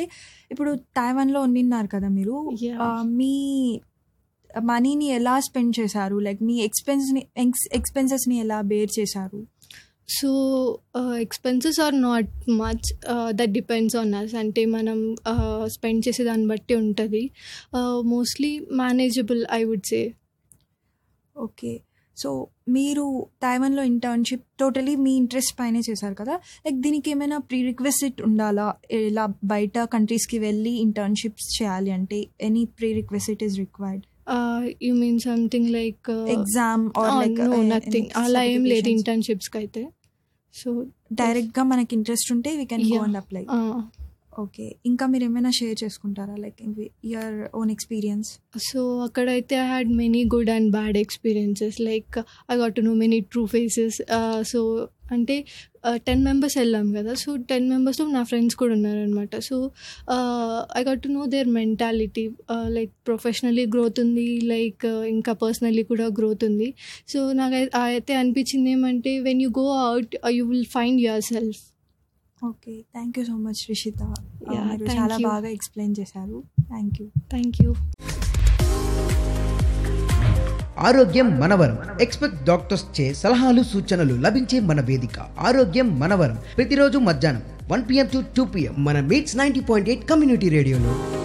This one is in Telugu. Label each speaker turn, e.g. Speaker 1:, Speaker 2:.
Speaker 1: అంటే ఇప్పుడు తైవాన్లో ఉండిన్నారు కదా మీరు
Speaker 2: Yeah.
Speaker 1: ఆ, మీ మనీని ఎలా స్పెండ్ చేశారు లైక్ మీ ఎక్స్పెన్స్ని ఎక్స్పెన్సెస్ని ఎలా బేర్ చేశారు
Speaker 2: so expenses are not much that depends on us అంటే మనం స్పెండ్ చేసే దాన్ని బట్టి ఉంటుంది mostly manageable I would say
Speaker 1: okay so మీరు తైవాన్లో ఇంటర్న్షిప్ టోటలీ మీ ఇంట్రెస్ట్ పైనే చేశారు కదా లైక్ దీనికి ఏమైనా ప్రీ రిక్వెసిట్ ఉండాలా ఇలా బయట కంట్రీస్కి వెళ్ళి ఇంటర్న్షిప్స్ చేయాలి అంటే any prerequisite is required
Speaker 2: you mean something like
Speaker 1: exam or like
Speaker 2: no nothing అలా ఏం లేదు ఇంటర్న్షిప్స్కి అయితే సో
Speaker 1: డైరెక్ట్గా మనకి ఇంట్రెస్ట్ ఉంటే we can go
Speaker 2: Yeah.
Speaker 1: And apply okay ఇంకా మీరు ఏమైనా షేర్ చేసుకుంటారా like your own experience
Speaker 2: so అక్కడైతే I had many good and bad experiences like I got to know many true faces so అంటే టెన్ మెంబర్స్ వెళ్ళాం కదా సో టెన్ మెంబర్స్లో నా ఫ్రెండ్స్ కూడా ఉన్నారనమాట so I got to know their mentality like professionally growth ఉంది లైక్ ఇంకా పర్సనల్లీ కూడా గ్రోత్ ఉంది సో నాకు అయితే అనిపించింది ఏమంటే when you go out you will find your self
Speaker 1: okay thank you so much Rishitha
Speaker 2: Yeah,
Speaker 1: మీరు
Speaker 2: thank
Speaker 1: చాలా
Speaker 2: you.
Speaker 1: బాగా ఎక్స్ప్లెయిన్ చేశారు థ్యాంక్ యూ
Speaker 2: థ్యాంక్ యూ
Speaker 3: ఆరోగ్యం మనవరం ఎక్స్పెక్ట్ డాక్టర్స్ చే సలహాలు సూచనలు లభించే మన వేదిక ఆరోగ్యం మనవరం ప్రతిరోజు మధ్యాహ్నం one PM to two PM మన మీట్స్ నైన్టీ పాయింట్ ఎయిట్ కమ్యూనిటీ రేడియోలో